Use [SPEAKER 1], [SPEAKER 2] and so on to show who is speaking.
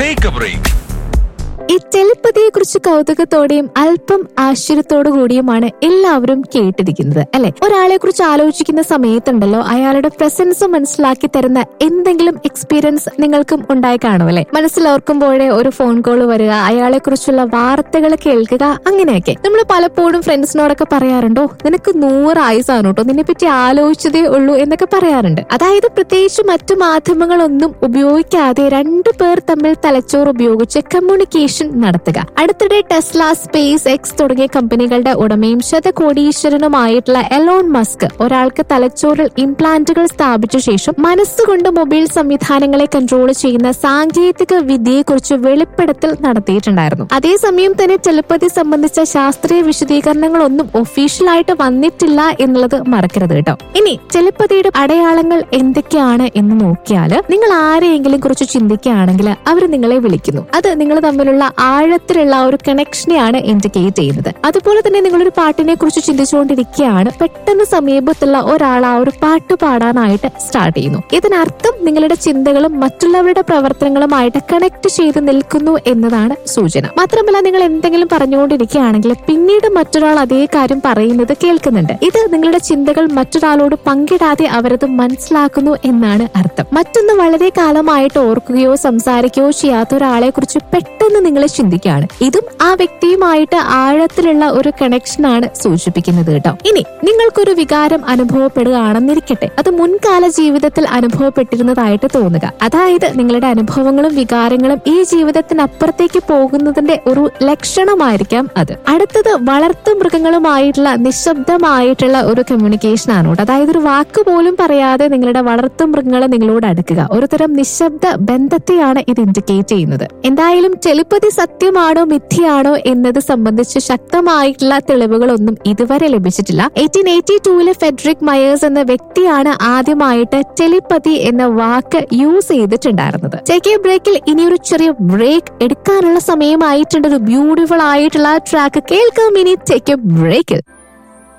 [SPEAKER 1] take A break
[SPEAKER 2] ഈ ടെലിപ്പതിയെ കുറിച്ച് കൗതുകത്തോടെയും അല്പം ആശ്ചര്യത്തോടു കൂടിയുമാണ് എല്ലാവരും കേട്ടിരിക്കുന്നത് അല്ലെ ഒരാളെ കുറിച്ച് ആലോചിക്കുന്ന സമയത്തുണ്ടല്ലോ അയാളുടെ പ്രസൻസ് മനസ്സിലാക്കി തരുന്ന എന്തെങ്കിലും എക്സ്പീരിയൻസ് നിങ്ങൾക്കും ഉണ്ടായി കാണും അല്ലെ മനസ്സിലോർക്കുമ്പോഴേ ഒരു ഫോൺ കോൾ വരിക അയാളെ കുറിച്ചുള്ള വാർത്തകൾ കേൾക്കുക അങ്ങനെയൊക്കെ നമ്മൾ പലപ്പോഴും ഫ്രണ്ട്സിനോടൊക്കെ പറയാറുണ്ടോ നിനക്ക് നൂറ് ആയുസാണ് കേട്ടോ നിന്നെ പറ്റി ആലോചിച്ചതേ ഉള്ളൂ എന്നൊക്കെ പറയാറുണ്ട് അതായത് പ്രത്യേകിച്ച് മറ്റു മാധ്യമങ്ങളൊന്നും ഉപയോഗിക്കാതെ രണ്ടു പേർ തമ്മിൽ തലച്ചോറ് ഉപയോഗിച്ച് കമ്മ്യൂണിക്കേഷൻ നടത്തുക അടുത്തിടെ ടെസ്ല സ്പേസ് എക്സ് തുടങ്ങിയ കമ്പനികളുടെ ഉടമയും ശതകോടീശ്വരനുമായിട്ടുള്ള എലോൺ മസ്ക് ഒരാൾക്ക് തലച്ചോറിൽ ഇംപ്ലാന്റുകൾ സ്ഥാപിച്ച ശേഷം മനസ്സുകൊണ്ട് മൊബൈൽ സംവിധാനങ്ങളെ കൺട്രോൾ ചെയ്യുന്ന സാങ്കേതിക വിദ്യയെക്കുറിച്ച് വെളിപ്പെടുത്തൽ നടത്തിയിട്ടുണ്ടായിരുന്നു അതേസമയം തന്നെ ടെലിപ്പതി സംബന്ധിച്ച ശാസ്ത്രീയ വിശദീകരണങ്ങളൊന്നും ഒഫീഷ്യലായിട്ട് വന്നിട്ടില്ല എന്നുള്ളത് മറക്കരുത് കേട്ടോ ഇനി ടെലിപ്പതിയുടെ അടയാളങ്ങൾ എന്തൊക്കെയാണ് എന്ന് നോക്കിയാൽ നിങ്ങൾ ആരെയെങ്കിലും കുറിച്ച് ചിന്തിക്കുകയാണെങ്കിൽ അവർ നിങ്ങളെ വിളിക്കുന്നു അത് നിങ്ങൾ തമ്മിലുള്ള ആഴത്തിലുള്ള ആ ഒരു കണക്ഷനെയാണ് ഇൻഡിക്കേറ്റ് ചെയ്യുന്നത് അതുപോലെ തന്നെ നിങ്ങളൊരു പാട്ടിനെ കുറിച്ച് ചിന്തിച്ചുകൊണ്ടിരിക്കുകയാണ് പെട്ടെന്ന് സമീപത്തുള്ള ഒരാൾ ആ ഒരു പാട്ട് പാടാനായിട്ട് സ്റ്റാർട്ട് ചെയ്യുന്നു ഇതിനർത്ഥം നിങ്ങളുടെ ചിന്തകളും മറ്റുള്ളവരുടെ പ്രവർത്തനങ്ങളുമായിട്ട് കണക്ട് ചെയ്ത് നിൽക്കുന്നു എന്നതാണ് സൂചന മാത്രമല്ല നിങ്ങൾ എന്തെങ്കിലും പറഞ്ഞുകൊണ്ടിരിക്കുകയാണെങ്കിൽ പിന്നീട് മറ്റൊരാൾ അതേ കാര്യം പറയുന്നത് കേൾക്കുന്നുണ്ട് ഇത് നിങ്ങളുടെ ചിന്തകൾ മറ്റൊരാളോട് പങ്കിടാതെ അവരത് മനസ്സിലാക്കുന്നു എന്നാണ് അർത്ഥം മറ്റൊന്ന് വളരെ കാലമായിട്ട് ഓർക്കുകയോ സംസാരിക്കുകയോ ചെയ്യാത്ത ഒരാളെ കുറിച്ച് പെട്ടെന്ന് നിങ്ങൾ ചിന്തിക്കുകയാണ് ഇതും ആ വ്യക്തിയുമായിട്ട് ആഴത്തിലുള്ള ഒരു കണക്ഷനാണ് സൂചിപ്പിക്കുന്നത് കേട്ടോ ഇനി നിങ്ങൾക്കൊരു വികാരം അനുഭവപ്പെടുകയാണെന്നിരിക്കട്ടെ അത് മുൻകാല ജീവിതത്തിൽ അനുഭവപ്പെട്ടിരുന്നതായിട്ട് തോന്നുക അതായത് നിങ്ങളുടെ അനുഭവങ്ങളും വികാരങ്ങളും ഈ ജീവിതത്തിനപ്പുറത്തേക്ക് പോകുന്നതിന്റെ ഒരു ലക്ഷണമായിരിക്കാം അത് അടുത്തത് വളർത്തു മൃഗങ്ങളുമായിട്ടുള്ള നിശബ്ദമായിട്ടുള്ള ഒരു കമ്മ്യൂണിക്കേഷൻ ആണ് കേട്ടോ അതായത് ഒരു വാക്ക് പോലും പറയാതെ നിങ്ങളുടെ വളർത്തു മൃഗങ്ങൾ നിങ്ങളോട് അടുക്കുക ഒരു തരം നിശബ്ദ ബന്ധത്തെയാണ് ഇത് ഇൻഡിക്കേറ്റ് ചെയ്യുന്നത് എന്തായാലും ടെലിപ്പതി സത്യമാണോ മിഥ്യയാണോ എന്നത് സംബന്ധിച്ച് ശക്തമായിട്ടുള്ള തെളിവുകളൊന്നും ഇതുവരെ ലഭിച്ചിട്ടില്ല എയ്റ്റീൻ എയ്റ്റി ടൂവിലെ ഫെഡറിക് മയേഴ്സ് എന്ന വ്യക്തിയാണ് ആദ്യമായിട്ട് ടെലിപ്പതി എന്ന വാക്ക് യൂസ് ചെയ്തിട്ടുണ്ടായിരുന്നത് ടേക്ക് എ ബ്രേക്കിൽ ഇനിയൊരു ചെറിയ ബ്രേക്ക് എടുക്കാനുള്ള സമയമായിട്ടുണ്ട് ഒരു ബ്യൂട്ടിഫുൾ ആയിട്ടുള്ള ട്രാക്ക് കേൾക്കാം ഇനി ടേക്ക് എ ബ്രേക്കിൽ